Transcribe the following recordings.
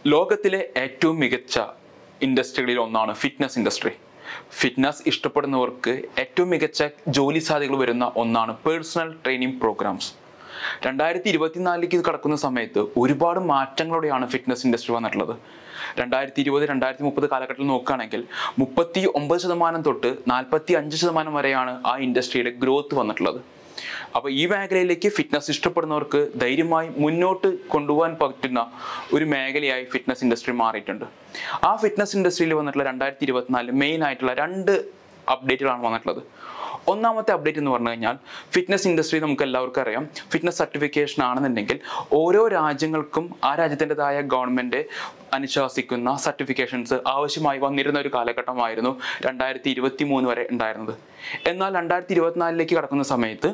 ലോകത്തിലെ ഏറ്റവും മികച്ച ഇൻഡസ്ട്രികളിൽ ഒന്നാണ് ഫിറ്റ്നസ് ഇൻഡസ്ട്രി ഫിറ്റ്നസ് ഇഷ്ടപ്പെടുന്നവർക്ക് ഏറ്റവും മികച്ച ജോലി സാധ്യതകൾ വരുന്ന ഒന്നാണ് പേഴ്സണൽ ട്രെയിനിങ് പ്രോഗ്രാംസ് രണ്ടായിരത്തി ഇരുപത്തിനാലിലേക്ക് ഇത് കടക്കുന്ന സമയത്ത് ഒരുപാട് മാറ്റങ്ങളോടെയാണ് ഫിറ്റ്നസ് ഇൻഡസ്ട്രി വന്നിട്ടുള്ളത് രണ്ടായിരത്തി ഇരുപത് രണ്ടായിരത്തി മുപ്പത് കാലഘട്ടത്തിൽ നോക്കുകയാണെങ്കിൽ മുപ്പത്തി ഒമ്പത് ശതമാനം തൊട്ട് നാൽപ്പത്തി അഞ്ച് ശതമാനം വരെയാണ് ആ ഇൻഡസ്ട്രിയുടെ ഗ്രോത്ത് വന്നിട്ടുള്ളത് അപ്പോൾ ഈ മേഖലയിലേക്ക് ഫിറ്റ്നസ് ഇഷ്ടപ്പെടുന്നവർക്ക് ധൈര്യമായി മുന്നോട്ട് കൊണ്ടുപോകാൻ പറ്റുന്ന ഒരു മേഖലയായി ഫിറ്റ്നസ് ഇൻഡസ്ട്രി മാറിയിട്ടുണ്ട് ആ ഫിറ്റ്നസ് ഇൻഡസ്ട്രിയിൽ വന്നിട്ടുള്ള രണ്ടായിരത്തി ഇരുപത്തിനാലിൽ മെയിൻ ആയിട്ടുള്ള രണ്ട് അപ്ഡേറ്റുകളാണ് വന്നിട്ടുള്ളത് ഒന്നാമത്തെ അപ്ഡേറ്റ് എന്ന് പറഞ്ഞു കഴിഞ്ഞാൽ ഫിറ്റ്നസ് ഇൻഡസ്ട്രി നമുക്ക് എല്ലാവർക്കും അറിയാം ഫിറ്റ്നസ് സർട്ടിഫിക്കേഷൻ ആണെന്നുണ്ടെങ്കിൽ ഓരോ രാജ്യങ്ങൾക്കും ആ രാജ്യത്തിൻ്റെതായ ഗവൺമെൻറ് അനുശാസിക്കുന്ന സർട്ടിഫിക്കേഷൻസ് ആവശ്യമായി വന്നിരുന്ന ഒരു കാലഘട്ടമായിരുന്നു രണ്ടായിരത്തി ഇരുപത്തി മൂന്ന് വരെ ഉണ്ടായിരുന്നത് എന്നാൽ രണ്ടായിരത്തി ഇരുപത്തിനാലിലേക്ക് കടക്കുന്ന സമയത്ത്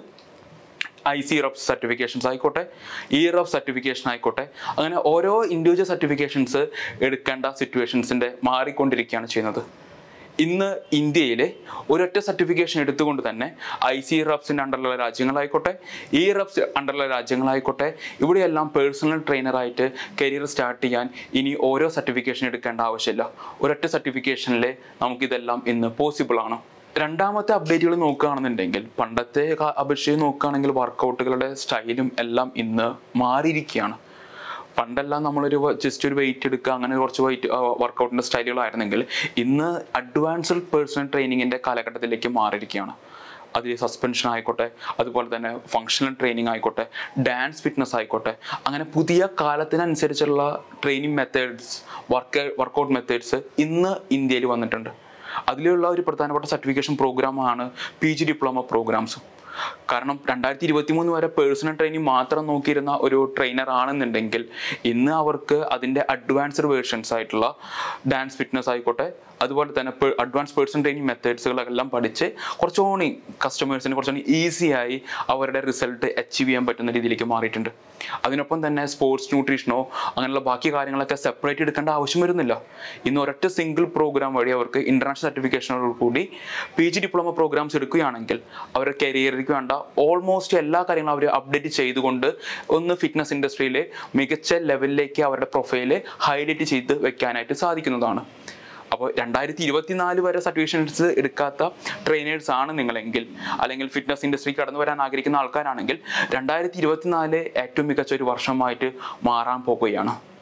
ഐ സി റഫ് സർട്ടിഫിക്കേഷൻസ് ആയിക്കോട്ടെ ഇ റഫ് സർട്ടിഫിക്കേഷൻ ആയിക്കോട്ടെ അങ്ങനെ ഓരോ ഇൻഡിവിജ്വൽ സർട്ടിഫിക്കേഷൻസ് എടുക്കേണ്ട സിറ്റുവേഷൻസിൻ്റെ മാറിക്കൊണ്ടിരിക്കുകയാണ് ചെയ്യുന്നത് ഇന്ന് ഇന്ത്യയിലെ ഒരൊറ്റ സർട്ടിഫിക്കേഷൻ എടുത്തുകൊണ്ട് തന്നെ ഐ സി റബ്സിൻ്റെ അണ്ടറിലുള്ള രാജ്യങ്ങളായിക്കോട്ടെ ഇ റബ്സ് അണ്ടറിലുള്ള രാജ്യങ്ങളായിക്കോട്ടെ ഇവിടെയെല്ലാം പേഴ്സണൽ ട്രെയിനറായിട്ട് കരിയർ സ്റ്റാർട്ട് ചെയ്യാൻ ഇനി ഓരോ സർട്ടിഫിക്കേഷൻ എടുക്കേണ്ട ആവശ്യമില്ല ഒരൊറ്റ സർട്ടിഫിക്കേഷനിൽ നമുക്കിതെല്ലാം ഇന്ന് പോസിബിൾ ആണ് രണ്ടാമത്തെ അപ്ഡേറ്റുകൾ നോക്കുകയാണെന്നുണ്ടെങ്കിൽ പണ്ടത്തെ കാ- അപേക്ഷിച്ച് നോക്കുകയാണെങ്കിൽ വർക്കൗട്ടുകളുടെ സ്റ്റൈലും എല്ലാം ഇന്ന് മാറിയിരിക്കുകയാണ് പണ്ടെല്ലാം നമ്മളൊരു ജസ്റ്റ് ഒരു വെയിറ്റ് എടുക്കുക അങ്ങനെ കുറച്ച് വെയിറ്റ് വർക്കൗട്ടിൻ്റെ സ്റ്റൈലുകളായിരുന്നെങ്കിൽ ഇന്ന് അഡ്വാൻസ്ഡ് പേഴ്സണൽ ട്രെയിനിങ്ങിൻ്റെ കാലഘട്ടത്തിലേക്ക് മാറിയിരിക്കുകയാണ് അതിൽ സസ്പെൻഷൻ ആയിക്കോട്ടെ അതുപോലെ തന്നെ ഫങ്ഷണൽ ട്രെയിനിങ് ആയിക്കോട്ടെ ഡാൻസ് ഫിറ്റ്നസ് ആയിക്കോട്ടെ അങ്ങനെ പുതിയ കാലത്തിനനുസരിച്ചുള്ള training methods work workout methods ഇന്ന് ഇന്ത്യയിൽ വന്നിട്ടുണ്ട് അതിലുള്ള ഒരു പ്രധാനപ്പെട്ട സർട്ടിഫിക്കേഷൻ പ്രോഗ്രാമാണ് പി ജി ഡിപ്ലോമ പ്രോഗ്രാംസും കാരണം രണ്ടായിരത്തി ഇരുപത്തി മൂന്ന് വരെ പേഴ്സണൽ ട്രെയിനിങ് മാത്രം നോക്കിയിരുന്ന ഒരു ട്രെയിനർ ആണെന്നുണ്ടെങ്കിൽ ഇന്ന് അവർക്ക് അതിൻ്റെ അഡ്വാൻസ്ഡ് വേർഷൻസ് ആയിട്ടുള്ള ഡാൻസ് ഫിറ്റ്നസ് ആയിക്കോട്ടെ അതുപോലെ തന്നെ അഡ്വാൻസ് പേഴ്സണൽ ട്രെയിനിങ് മെത്തേഡ്സുകളെല്ലാം പഠിച്ച് കുറച്ചുകൂടി കസ്റ്റമേഴ്സിന് കുറച്ചുകൂടി ഈസിയായി അവരുടെ റിസൾട്ട് അച്ചീവ് ചെയ്യാൻ പറ്റുന്ന രീതിയിലേക്ക് മാറിയിട്ടുണ്ട് അതിനൊപ്പം തന്നെ സ്പോർട്സ് ന്യൂട്രീഷനോ അങ്ങനെയുള്ള ബാക്കി കാര്യങ്ങളൊക്കെ സെപ്പറേറ്റ് എടുക്കേണ്ട ആവശ്യം വരുന്നില്ല ഇന്ന് ഒരൊറ്റ സിംഗിൾ പ്രോഗ്രാം വഴി അവർക്ക് ഇന്റർനാഷണൽ സർട്ടിഫിക്കേഷനോട് കൂടി പി ജി ഡിപ്ലോമ പ്രോഗ്രാംസ് എടുക്കുകയാണെങ്കിൽ അവരുടെ കരിയറിലേക്ക് വേണ്ട ഓൾമോസ്റ്റ് എല്ലാ കാര്യങ്ങളും അവർ അപ്ഡേറ്റ് ചെയ്തുകൊണ്ട് ഒന്ന് ഫിറ്റ്നസ് ഇൻഡസ്ട്രിയിൽ മികച്ച ലെവലിലേക്ക് അവരുടെ പ്രൊഫൈല് ഹൈലൈറ്റ് ചെയ്ത് വെക്കാനായിട്ട് സാധിക്കുന്നതാണ് അപ്പോൾ രണ്ടായിരത്തി ഇരുപത്തിനാല് വരെ സർട്ടിഫിക്കേഷൻസ് എടുക്കാത്ത ട്രെയിനേഴ്സ് ആണ് നിങ്ങളെങ്കിൽ അല്ലെങ്കിൽ ഫിറ്റ്നസ് ഇൻഡസ്ട്രി കടന്നു വരാൻ ആഗ്രഹിക്കുന്ന ആൾക്കാരാണെങ്കിൽ രണ്ടായിരത്തി ഇരുപത്തിനാല് ഏറ്റവും മികച്ച ഒരു വർഷമായിട്ട് മാറാൻ പോകുകയാണ്